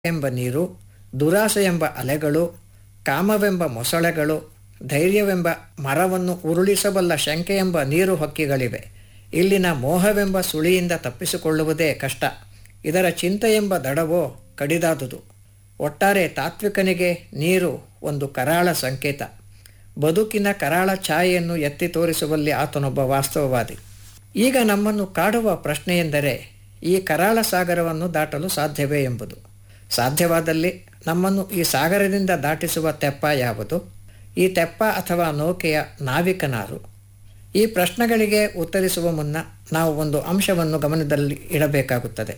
ಎಂಬ ನೀರು ದುರಾಸೆ ಎಂಬ ಅಲೆಗಳು ಕಾಮವೆಂಬ ಮೊಸಳೆಗಳು ಧೈರ್ಯವೆಂಬ ಮರವನ್ನು ಉರುಳಿಸಬಲ್ಲ ಶಂಕೆ ಎಂಬ ನೀರು ಹಕ್ಕಿಗಳಿವೆ ಇಲ್ಲಿನ ಮೋಹವೆಂಬ ಸುಳಿಯಿಂದ ತಪ್ಪಿಸಿಕೊಳ್ಳುವುದೇ ಕಷ್ಟ ಇದರ ಚಿಂತೆ ಎಂಬ ದಡವೋ ಕಡಿದಾದುದು ಒಟ್ಟಾರೆ ತಾತ್ವಿಕನಿಗೆ ನೀರು ಒಂದು ಕರಾಳ ಸಂಕೇತ ಬದುಕಿನ ಕರಾಳ ಛಾಯೆಯನ್ನು ಎತ್ತಿ ತೋರಿಸುವಲ್ಲಿ ಆತನೊಬ್ಬ ವಾಸ್ತವವಾದಿ ಈಗ ನಮ್ಮನ್ನು ಕಾಡುವ ಪ್ರಶ್ನೆಯೆಂದರೆ ಈ ಕರಾಳ ಸಾಗರವನ್ನು ದಾಟಲು ಸಾಧ್ಯವೇ ಎಂಬುದು ಸಾಧ್ಯವಾದಲ್ಲಿ ನಮ್ಮನ್ನು ಈ ಸಾಗರದಿಂದ ದಾಟಿಸುವ ತೆಪ್ಪ ಯಾವುದು ಈ ತೆಪ್ಪ ಅಥವಾ ನೌಕೆಯ ನಾವಿಕನಾರು ಈ ಪ್ರಶ್ನೆಗಳಿಗೆ ಉತ್ತರಿಸುವ ಮುನ್ನ ನಾವು ಒಂದು ಅಂಶವನ್ನು ಗಮನದಲ್ಲಿ ಇಡಬೇಕಾಗುತ್ತದೆ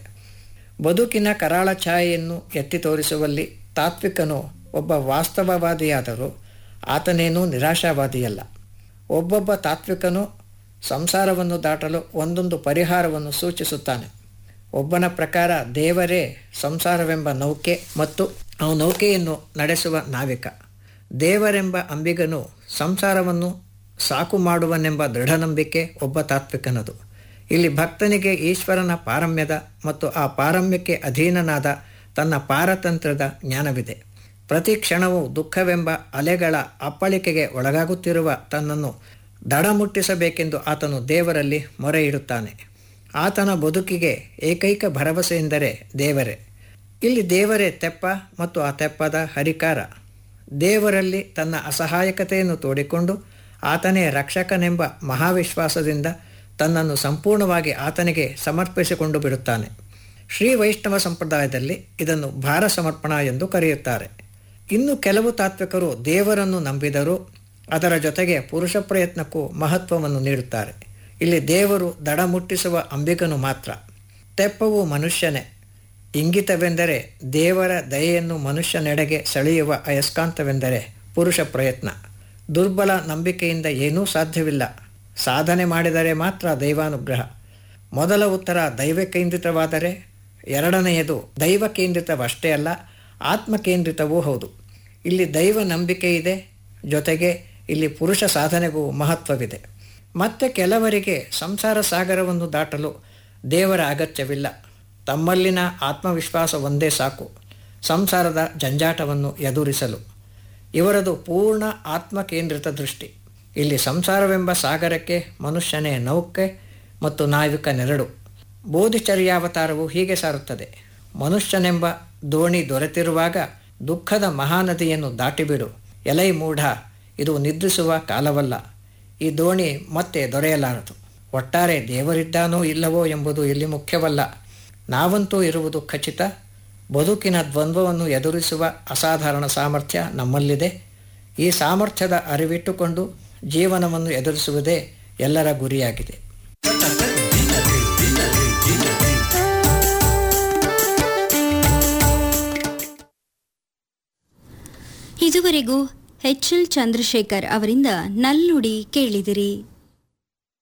ಬದುಕಿನ ಕರಾಳ ಛಾಯೆಯನ್ನು ಎತ್ತಿ ತೋರಿಸುವಲ್ಲಿ ತಾತ್ವಿಕನು ಒಬ್ಬ ವಾಸ್ತವವಾದಿಯಾದರೂ ಆತನೇನೂ ನಿರಾಶಾವಾದಿಯಲ್ಲ ಒಬ್ಬೊಬ್ಬ ತಾತ್ವಿಕನು ಸಂಸಾರವನ್ನು ದಾಟಲು ಒಂದೊಂದು ಪರಿಹಾರವನ್ನು ಸೂಚಿಸುತ್ತಾನೆ ಒಬ್ಬನ ಪ್ರಕಾರ ದೇವರೇ ಸಂಸಾರವೆಂಬ ನೌಕೆ ಮತ್ತು ಆ ನೌಕೆಯನ್ನು ನಡೆಸುವ ನಾವಿಕ ದೇವರೆಂಬ ಅಂಬಿಗನು ಸಂಸಾರವನ್ನು ಸಾಕು ಮಾಡುವನೆಂಬ ದೃಢನಂಬಿಕೆ ಒಬ್ಬ ತಾತ್ವಿಕನದು ಇಲ್ಲಿ ಭಕ್ತನಿಗೆ ಈಶ್ವರನ ಪಾರಮ್ಯದ ಮತ್ತು ಆ ಪಾರಮ್ಯಕ್ಕೆ ಅಧೀನನಾದ ತನ್ನ ಪಾರತಂತ್ರದ ಜ್ಞಾನವಿದೆ ಪ್ರತಿ ಕ್ಷಣವೂ ದುಃಖವೆಂಬ ಅಲೆಗಳ ಅಪ್ಪಳಿಕೆಗೆ ಒಳಗಾಗುತ್ತಿರುವ ತನ್ನನ್ನು ದಡ ಮುಟ್ಟಿಸಬೇಕೆಂದು ಆತನು ದೇವರಲ್ಲಿ ಮೊರೆ ಇಡುತ್ತಾನೆ ಆತನ ಬದುಕಿಗೆ ಏಕೈಕ ಭರವಸೆ ಎಂದರೆ ದೇವರೇ ಇಲ್ಲಿ ದೇವರೇ ತೆಪ್ಪ ಮತ್ತು ಆ ತೆಪ್ಪದ ಹರಿಕಾರ ದೇವರಲ್ಲಿ ತನ್ನ ಅಸಹಾಯಕತೆಯನ್ನು ತೋಡಿಕೊಂಡು ಆತನೇ ರಕ್ಷಕನೆಂಬ ಮಹಾವಿಶ್ವಾಸದಿಂದ ತನ್ನನ್ನು ಸಂಪೂರ್ಣವಾಗಿ ಆತನಿಗೆ ಸಮರ್ಪಿಸಿಕೊಂಡು ಬಿಡುತ್ತಾನೆ ಶ್ರೀ ವೈಷ್ಣವ ಸಂಪ್ರದಾಯದಲ್ಲಿ ಇದನ್ನು ಭಾರ ಸಮರ್ಪಣಾ ಎಂದು ಕರೆಯುತ್ತಾರೆ ಇನ್ನು ಕೆಲವು ತಾತ್ವಿಕರು ದೇವರನ್ನು ನಂಬಿದರೂ ಅದರ ಜೊತೆಗೆ ಪುರುಷ ಪ್ರಯತ್ನಕ್ಕೂ ಮಹತ್ವವನ್ನು ನೀಡುತ್ತಾರೆ ಇಲ್ಲಿ ದೇವರು ದಡ ಮುಟ್ಟಿಸುವ ಅಂಬಿಗನು ಮಾತ್ರ ತೆಪ್ಪವು ಮನುಷ್ಯನೇ ಇಂಗಿತವೆಂದರೆ ದೇವರ ದಯೆಯನ್ನು ಮನುಷ್ಯನೆಡೆಗೆ ಸೆಳೆಯುವ ಅಯಸ್ಕಾಂತವೆಂದರೆ ಪುರುಷ ಪ್ರಯತ್ನ ದುರ್ಬಲ ನಂಬಿಕೆಯಿಂದ ಏನೂ ಸಾಧ್ಯವಿಲ್ಲ ಸಾಧನೆ ಮಾಡಿದರೆ ಮಾತ್ರ ದೈವಾನುಗ್ರಹ ಮೊದಲ ಉತ್ತರ ದೈವ ಕೇಂದ್ರಿತವಾದರೆ ಎರಡನೆಯದು ದೈವ ಕೇಂದ್ರಿತವಷ್ಟೇ ಅಲ್ಲ ಆತ್ಮ ಕೇಂದ್ರಿತವೂ ಹೌದು ಇಲ್ಲಿ ದೈವ ನಂಬಿಕೆ ಇದೆ ಜೊತೆಗೆ ಇಲ್ಲಿ ಪುರುಷ ಸಾಧನೆಗೂ ಮಹತ್ವವಿದೆ ಮತ್ತೆ ಕೆಲವರಿಗೆ ಸಂಸಾರ ಸಾಗರವನ್ನು ದಾಟಲು ದೇವರ ಅಗತ್ಯವಿಲ್ಲ ತಮ್ಮಲ್ಲಿನ ಆತ್ಮವಿಶ್ವಾಸ ಒಂದೇ ಸಾಕು ಸಂಸಾರದ ಜಂಜಾಟವನ್ನು ಎದುರಿಸಲು ಇವರದು ಪೂರ್ಣ ಆತ್ಮಕೇಂದ್ರಿತ ದೃಷ್ಟಿ ಇಲ್ಲಿ ಸಂಸಾರವೆಂಬ ಸಾಗರಕ್ಕೆ ಮನುಷ್ಯನೇ ನೌಕೆ ಮತ್ತು ನಾವಿಕನೆರಡು ಬೋಧಿಚರ್ಯಾವತಾರವು ಹೀಗೆ ಸಾರುತ್ತದೆ ಮನುಷ್ಯನೆಂಬ ದೋಣಿ ದೊರೆತಿರುವಾಗ ದುಃಖದ ಮಹಾನದಿಯನ್ನು ದಾಟಿಬಿಡು ಎಲೈ ಮೂಢ ಇದು ನಿದ್ರಿಸುವ ಕಾಲವಲ್ಲ ಈ ದೋಣಿ ಮತ್ತೆ ದೊರೆಯಲಾರದು ಒಟ್ಟಾರೆ ದೇವರಿದ್ದಾನೋ ಇಲ್ಲವೋ ಎಂಬುದು ಇಲ್ಲಿ ಮುಖ್ಯವಲ್ಲ ನಾವಂತೂ ಇರುವುದು ಖಚಿತ ಬದುಕಿನ ದ್ವಂದ್ವವನ್ನು ಎದುರಿಸುವ ಅಸಾಧಾರಣ ಸಾಮರ್ಥ್ಯ ನಮ್ಮಲ್ಲಿದೆ ಈ ಸಾಮರ್ಥ್ಯದ ಅರಿವಿಟ್ಟುಕೊಂಡು ಜೀವನವನ್ನು ಎದುರಿಸುವುದೇ ಎಲ್ಲರ ಗುರಿಯಾಗಿದೆ ಇದುವರೆಗೂ ಎಚ್ ಎಲ್ ಚಂದ್ರಶೇಖರ್ ಅವರಿಂದ ನಲ್ನುಡಿ ಕೇಳಿದಿರಿ